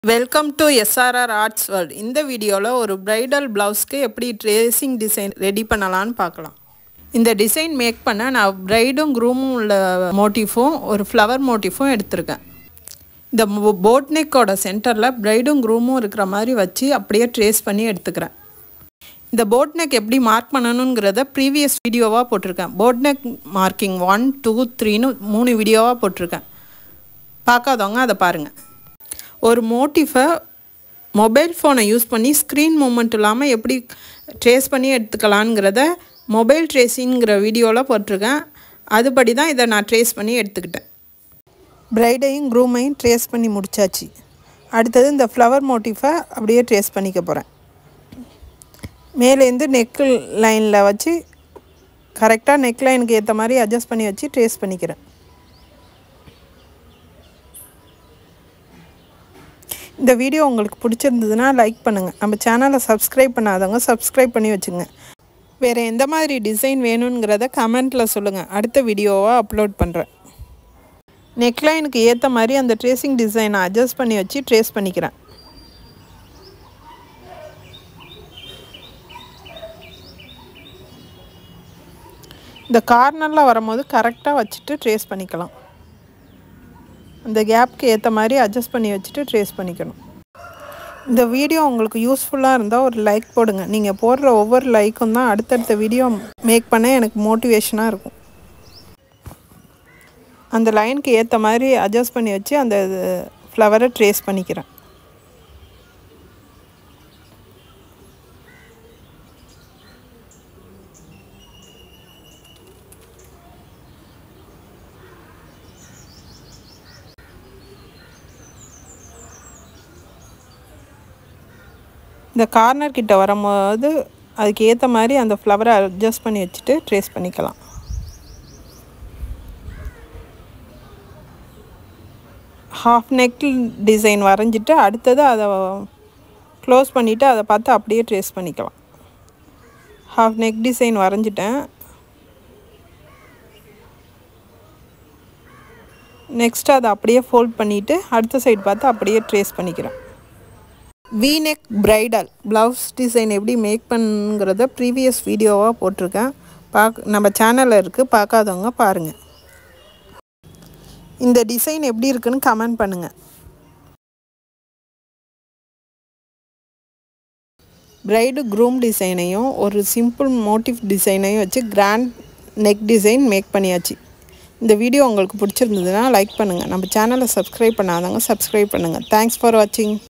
welcome to SRR arts world இந்த வீடியோவில் ஒரு பிரைடல் ப்ளவுஸ்க்கு எப்படி ட்ரேசிங் டிசைன் ரெடி பண்ணலான்னு பார்க்கலாம் இந்த டிசைன் மேக் பண்ண நான் ப்ரைடும் க்ரூமும் உள்ள மோட்டிஃபும் ஒரு ஃப்ளவர் மோட்டிஃபும் எடுத்திருக்கேன் இந்த போட் நெக்கோட சென்டரில் ப்ரைடும் க்ரூமும் இருக்கிற மாதிரி வச்சு அப்படியே ட்ரேஸ் பண்ணி எடுத்துக்கிறேன் இந்த போட் நெக் எப்படி மார்க் பண்ணணுங்கிறத ப்ரீவியஸ் வீடியோவாக போட்டிருக்கேன் boat neck marking one two த்ரீன்னு மூணு வீடியோவாக போட்டிருக்கேன் பார்க்காதவங்க அதை பாருங்கள் ஒரு மோட்டிஃபை மொபைல் ஃபோனை யூஸ் பண்ணி ஸ்க்ரீன் மூமெண்ட் இல்லாமல் எப்படி ட்ரேஸ் பண்ணி எடுத்துக்கலாங்கிறத மொபைல் ட்ரேஸிங்கிற வீடியோவில் போட்டிருக்கேன் அதுபடி தான் இதை நான் ட்ரேஸ் பண்ணி எடுத்துக்கிட்டேன் ப்ரைடையும் க்ரூமையும் ட்ரேஸ் பண்ணி முடித்தாச்சு அடுத்தது இந்த ஃப்ளவர் மோட்டிஃபை அப்படியே ட்ரேஸ் பண்ணிக்க போகிறேன் மேலேருந்து நெக் லைனில் வச்சு கரெக்டாக நெக் லைனுக்கு ஏற்ற மாதிரி அட்ஜஸ்ட் பண்ணி வச்சு ட்ரேஸ் பண்ணிக்கிறேன் இந்த வீடியோ உங்களுக்கு பிடிச்சிருந்ததுன்னா லைக் பண்ணுங்கள் நம்ம சேனலை சப்ஸ்கிரைப் பண்ணாதவங்க சப்ஸ்கிரைப் பண்ணி வச்சுங்க வேறு எந்த மாதிரி டிசைன் வேணுங்கிறத கமெண்ட்டில் சொல்லுங்கள் அடுத்த வீடியோவாக அப்லோட் பண்ணுறேன் நெக்லைனுக்கு ஏற்ற மாதிரி அந்த ட்ரேசிங் டிசைனை அட்ஜஸ்ட் பண்ணி வச்சு ட்ரேஸ் பண்ணிக்கிறேன் இந்த கார்னரில் வரும்போது கரெக்டாக வச்சுட்டு ட்ரேஸ் பண்ணிக்கலாம் அந்த கேப்க்கு ஏற்ற மாதிரி அட்ஜஸ்ட் பண்ணி வச்சுட்டு ட்ரேஸ் பண்ணிக்கணும் இந்த வீடியோ உங்களுக்கு யூஸ்ஃபுல்லாக இருந்தால் ஒரு லைக் போடுங்க நீங்கள் போடுற ஒவ்வொரு லைக்கும் தான் அடுத்தடுத்த வீடியோ மேக் பண்ண எனக்கு மோட்டிவேஷனாக இருக்கும் அந்த லைனுக்கு ஏற்ற மாதிரி அட்ஜஸ்ட் பண்ணி வச்சு அந்த ஃப்ளவரை ட்ரேஸ் பண்ணிக்கிறேன் இந்த கார்னர் கிட்ட வரும்போது அதுக்கு ஏற்ற மாதிரி அந்த ஃப்ளவரை அட்ஜஸ்ட் பண்ணி வச்சுட்டு ட்ரேஸ் பண்ணிக்கலாம் ஹாஃப் நெக் டிசைன் வரைஞ்சிட்டு அடுத்தது அதை க்ளோஸ் பண்ணிவிட்டு அதை பார்த்து அப்படியே ட்ரேஸ் பண்ணிக்கலாம் ஹாஃப் நெக் டிசைன் வரைஞ்சிட்டேன் நெக்ஸ்ட் அதை அப்படியே ஃபோல்ட் பண்ணிவிட்டு அடுத்த சைடு பார்த்து அப்படியே ட்ரேஸ் பண்ணிக்கிறேன் வீநெக் ப்ரைடல் ப்ளவுஸ் டிசைன் எப்படி மேக் பண்ணுங்கிறத ப்ரீவியஸ் வீடியோவாக போட்டிருக்கேன் பார்க்க நம்ம சேனலில் இருக்குது பார்க்காதவங்க பாருங்கள் இந்த டிசைன் எப்படி இருக்குன்னு கமெண்ட் பண்ணுங்கள் ப்ரைடு க்ரூம் டிசைனையும் ஒரு சிம்பிள் மோட்டிவ் டிசைனையும் வச்சு கிராண்ட் நெக் டிசைன் மேக் பண்ணியாச்சு இந்த வீடியோ உங்களுக்கு பிடிச்சிருந்ததுன்னா லைக் பண்ணுங்கள் நம்ம சேனலை சப்ஸ்கிரைப் பண்ணாதவங்க சப்ஸ்கிரைப் பண்ணுங்கள் தேங்க்ஸ் ஃபார் வாட்சிங்